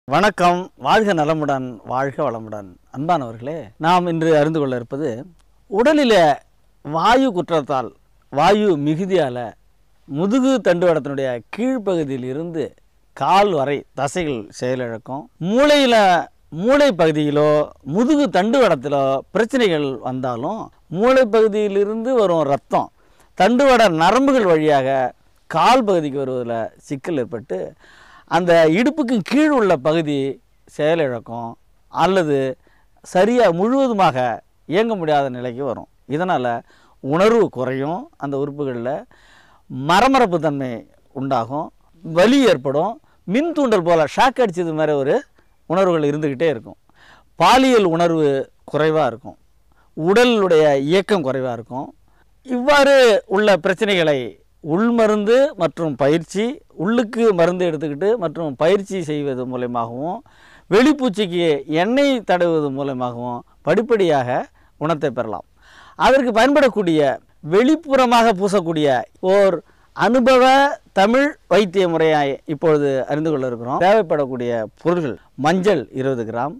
வணக்கம் வாழ்க நலமுடன் வாழ்க வளமுடன் அன்பானவர்களே நாம் இன்று அறிந்து கொள்ள இருப்பது உடலில் வாயு குற்றத்தால் வாயு மிகுதியால் முதுகு தண்டுவடத்தினுடைய கீழ்ப்பகுதியில் இருந்து கால் வரை தசைகள் செயலிழக்கும் மூளையில் மூளை பகுதியிலோ முதுகு தண்டுவடத்திலோ பிரச்சனைகள் வந்தாலும் மூளை பகுதியிலிருந்து வரும் ரத்தம் தண்டுவட நரம்புகள் வழியாக கால் பகுதிக்கு வருவதில் சிக்கல் ஏற்பட்டு அந்த இடுப்புக்கு கீழ் உள்ள பகுதி செயலிழக்கும் அல்லது சரியாக முழுவதுமாக இயங்க முடியாத நிலைக்கு வரும் இதனால் உணர்வு குறையும் அந்த உறுப்புகளில் மரமரப்பு தன்மை உண்டாகும் வலி ஏற்படும் மின் தூண்டல் போல் ஷாக் அடிச்சது மாதிரி ஒரு உணர்வுகள் இருந்துக்கிட்டே இருக்கும் பாலியல் உணர்வு குறைவாக இருக்கும் உடலுடைய இயக்கம் குறைவாக இருக்கும் இவ்வாறு உள்ள பிரச்சனைகளை உள்மருந்து மற்றும் பயிற்சி உள்ளுக்கு மருந்து எடுத்துக்கிட்டு மற்றும் பயிற்சி செய்வது மூலயமாகவும் வெளிப்பூச்சிக்கு எண்ணெய் தடவுவது மூலமாகவும் படிப்படியாக குணத்தை பெறலாம் அதற்கு பயன்படக்கூடிய வெளிப்புறமாக பூசக்கூடிய ஓர் அனுபவ தமிழ் வைத்திய முறையை இப்பொழுது அறிந்து கொள்ள இருக்கிறோம் தேவைப்படக்கூடிய பொருள்கள் மஞ்சள் இருபது கிராம்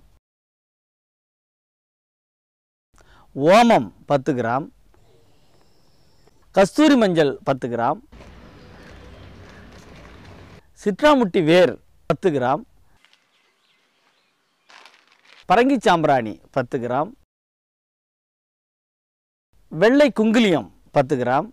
ஓமம் பத்து கிராம் கஸ்தூரி மஞ்சள் பத்து கிராம் சிட்ராமுட்டி வேர் பத்து கிராம் பரங்கி சாம்பிராணி பத்து கிராம் வெள்ளை குங்குலியம் பத்து கிராம்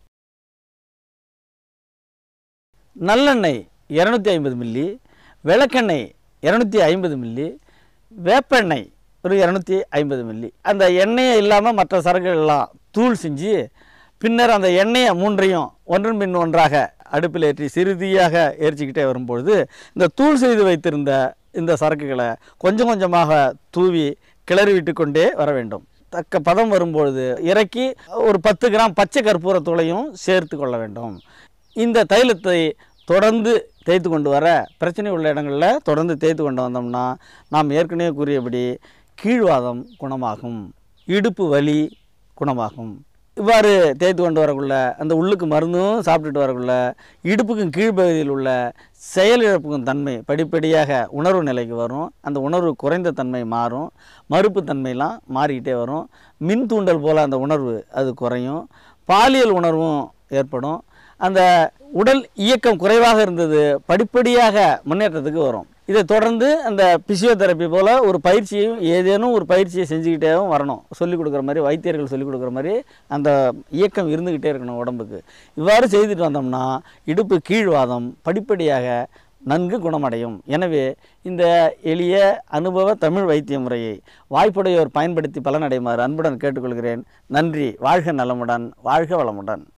நல்லெண்ணெய் இரநூத்தி ஐம்பது மில்லி விளக்கெண்ணெய் இரநூத்தி ஐம்பது மில்லி வேப்பெண்ணெய் ஒரு இரநூத்தி ஐம்பது மில்லி அந்த எண்ணெயை இல்லாமல் மற்ற சரக்குகள் எல்லாம் தூள் செஞ்சு பின்னர் அந்த எண்ணெயை மூன்றையும் ஒன்றன் பின் ஒன்றாக அடுப்பில் ஏற்றி சிறுதியாக எரிச்சிக்கிட்டே வரும்பொழுது இந்த தூள் செய்து வைத்திருந்த இந்த சரக்குகளை கொஞ்சம் கொஞ்சமாக தூவி கிளறி விட்டு கொண்டே வர வேண்டும் தக்க பதம் வரும்பொழுது இறக்கி ஒரு பத்து கிராம் பச்சை கற்பூரத்தூளையும் சேர்த்து கொள்ள வேண்டும் இந்த தைலத்தை தொடர்ந்து தேய்த்து கொண்டு வர பிரச்சனை உள்ள இடங்களில் தொடர்ந்து தேய்த்து கொண்டு வந்தோம்னா நாம் ஏற்கனவே கூறியபடி கீழ்வாதம் குணமாகும் இடுப்பு வலி குணமாகும் இவ்வாறு தேய்த்து கொண்டு வரக்குள்ள அந்த உள்ளுக்கு மருந்தும் சாப்பிட்டுட்டு வரக்குள்ள இடுப்புக்கும் கீழ்ப்பகுதியில் உள்ள செயலிழப்புக்கும் தன்மை படிப்படியாக உணர்வு நிலைக்கு வரும் அந்த உணர்வு குறைந்த தன்மை மாறும் மறுப்பு தன்மைலாம் மாறிக்கிட்டே வரும் மின் தூண்டல் போல் அந்த உணர்வு அது குறையும் பாலியல் உணர்வும் ஏற்படும் அந்த உடல் இயக்கம் குறைவாக இருந்தது படிப்படியாக முன்னேற்றத்துக்கு வரும் இதை தொடர்ந்து அந்த பிசியோதெரப்பி போல் ஒரு பயிற்சியையும் ஏதேனும் ஒரு பயிற்சியை செஞ்சுக்கிட்டேவும் வரணும் சொல்லிக் கொடுக்குற மாதிரி வைத்தியர்கள் சொல்லிக் கொடுக்குற மாதிரி அந்த இயக்கம் இருந்துக்கிட்டே இருக்கணும் உடம்புக்கு இவ்வாறு செய்துட்டு வந்தோம்னா இடுப்பு கீழ்வாதம் படிப்படியாக நன்கு குணமடையும் எனவே இந்த எளிய அனுபவ தமிழ் வைத்திய முறையை வாய்ப்புடையோர் பயன்படுத்தி பலனடையுமாறு அன்புடன் கேட்டுக்கொள்கிறேன் நன்றி வாழ்க நலமுடன் வாழ்க வளமுடன்